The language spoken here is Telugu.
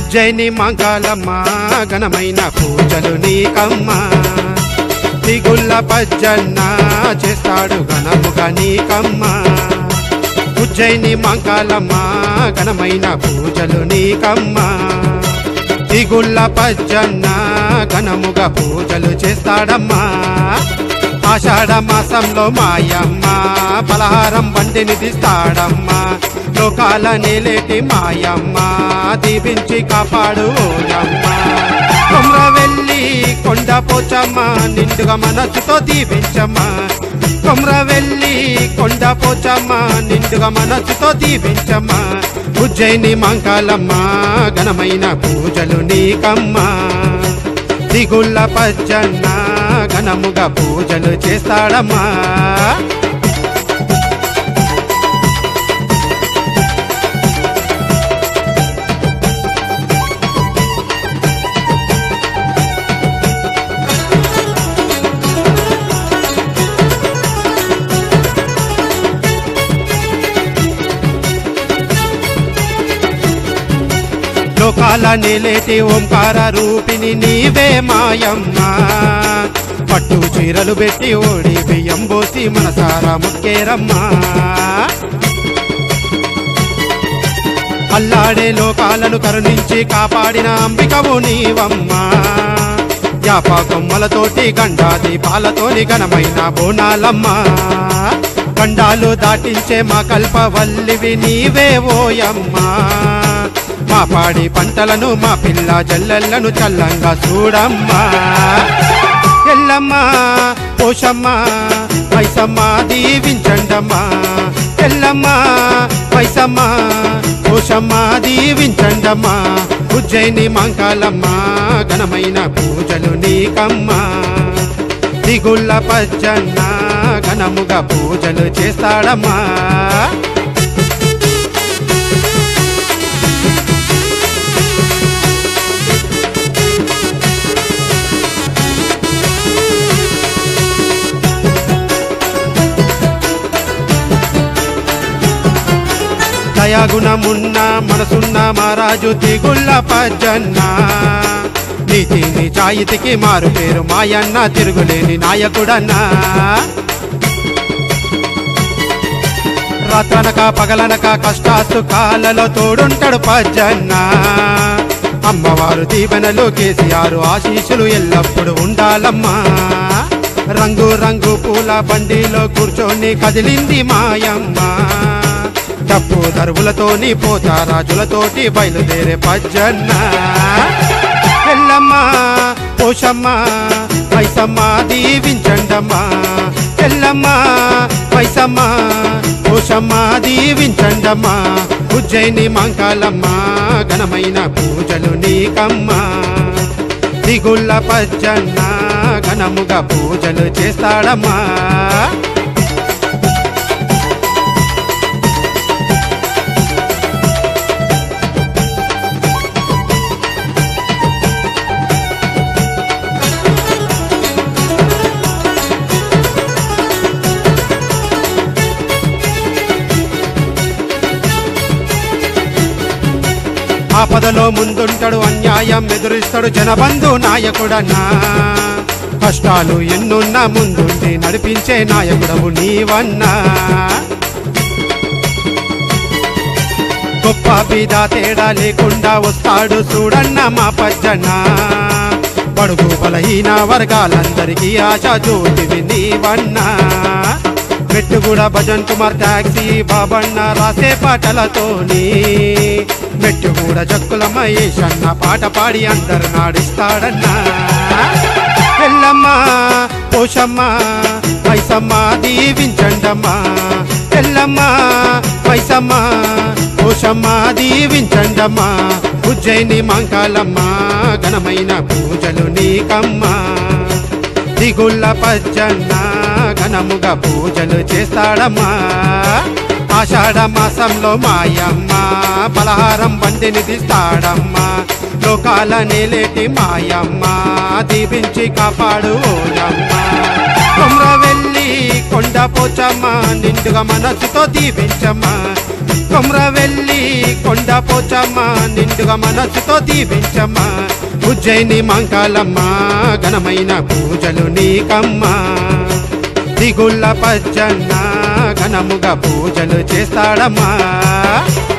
ఉజ్జయిని మంగళమ్మ ఘనమైన పూజలు నీకమ్మ దిగుళ్ళ పజ్జన్న చేస్తాడు ఘనముగా నీకమ్మ ఉజ్జయిని మంగళమ్మ ఘనమైన పూజలు నీకమ్మ దిగుళ్ళ పజ్జన్న ఘనముగా పూజలు చేస్తాడమ్మా ఆషాఢ మాసంలో మాయమ్మ పలహారం బండిని తీస్తాడమ్మా లోకాల నేలేటి మాయమ్మ దీవించి కాపాడు ఓయమ్మ కొమ్ర వెళ్ళి కొండ పోచమ్మ నిండుగా మనసుతో దీవించమ్మా కొమ్ర వెళ్ళి కొండ పోచమ్మ నిండుగా మనసుతో దీవించమ్మా ఉజ్జయిని మంకాలమ్మ ఘనమైన పూజలు నీకమ్మా దిగుళ్ళ పచ్చన్న ఘనముగా పూజలు చేస్తాడమ్మా లోకాల నిలేటి ఓంకార రూపిణి నీవే మాయమ్మ పట్టు చీరలు పెట్టి ఓడి బియ్యం పోసి మనసారా ముక్కేరమ్మా అల్లాడే లోకాలను కరుణించి కాపాడిన అంబికవు నీవమ్మా యాప కొమ్మలతోటి గండా దీపాలతోని ఘనమైన బోనాలమ్మా గండాలు దాటించే మా కల్పవల్లివి నీవే ఓయమ్మా మా పాడి పంటలను మా పిల్ల జల్లెళ్లను చల్లంగా చూడమ్మా ఎల్లమ్మ పోషమ్మ పైసమ్మ దీవించండమ్మా ఎల్లమ్మ పైసమ్మ పోషమ్మ దీవించండమ్మా ఉజ్జయిని మంకాలమ్మ ఘనమైన పూజలు నీకమ్మా దిగుళ్ళ పచ్చన్న ఘనముగా పూజలు చేస్తాడమ్మా దయాగుణమున్న మనసున్న మహారాజు దిగుళ్ళ పజ్జన్న నీతి నిజాయితీకి మారు పేరు మాయన్న తిరుగులేని నాయకుడన్నా రాత్రనక పగలనక కష్టాసుకాలలో తోడుంటాడు పజ్జన్న అమ్మవారు దీవెనలు కేసీఆర్ ఆశీస్సులు ఎల్లప్పుడు ఉండాలమ్మా రంగు రంగు పూల బండిలో కూర్చొని కదిలింది మాయమ్మ డప్పు దరువులతోని పోతారాజులతోటి బయలుదేరే పజ్జన్న ఎల్లమ్మ పోషమ్మ పైసమ్మ దీవించండమ్మా ఎల్లమ్మ పైసమ్మ పోషమ్మ దీవించండమ్మా ఉజ్జయిని మంకాలమ్మ ఘనమైన పూజలు నీకమ్మా దిగుళ్ళ పజ్జన్న ఘనముగా పూజలు చేస్తాడమ్మా ఆపదలో ముందుంటాడు అన్యాయం ఎదురిస్తాడు జనబంధు నాయకుడన్నా కష్టాలు ఎన్నున్నా ముందుండి నడిపించే నాయకుడవు నీవన్నా గొప్ప బీద తేడా లేకుండా వస్తాడు చూడన్న మా పజ్జన్న బడుగు బలహీన వర్గాలందరికీ ఆశా జ్యోతివి నీవన్నా మెట్టుగూడ భజన్ కుమార్ టాక్సీ బాబన్న రాసే పాటలతోని మెట్టుగూడ జక్కుల మహేష్ అన్న పాట పాడి అందరు నాడిస్తాడన్నా ఎల్లమ్మ పోషమ్మ పైసమ్మ దీవించండమ్మా ఎల్లమ్మ పైసమ్మ పోషమ్మ దీవించండమ్మా ఉజ్జయిని మంకాలమ్మ ఘనమైన పూజలు నీకమ్మా దిగుళ్ళ పజ్జన్న ఘనముగా పూజలు చేస్తాడమ్మా ఆషాఢ మాసంలో మాయమ్మ పలహారం బండిని తీస్తాడమ్మా లోకాల నేలేటి మాయమ్మ దీవించి కాపాడు ఓయమ్మ కొమ్ర వెళ్ళి కొండ పోచమ్మ నిండుగా మనసుతో దీవించమ్మ కొమ్రవెల్లి కొండ పోచమ్మ నిండుగా మనసుతో దీవించమ్మా ఉజ్జయిని మంకాలమ్మ ఘనమైన పూజలు నీకమ్మా దిగుళ్ళ పచ్చన్న ఘనముగా పూజలు చేస్తాడమ్మా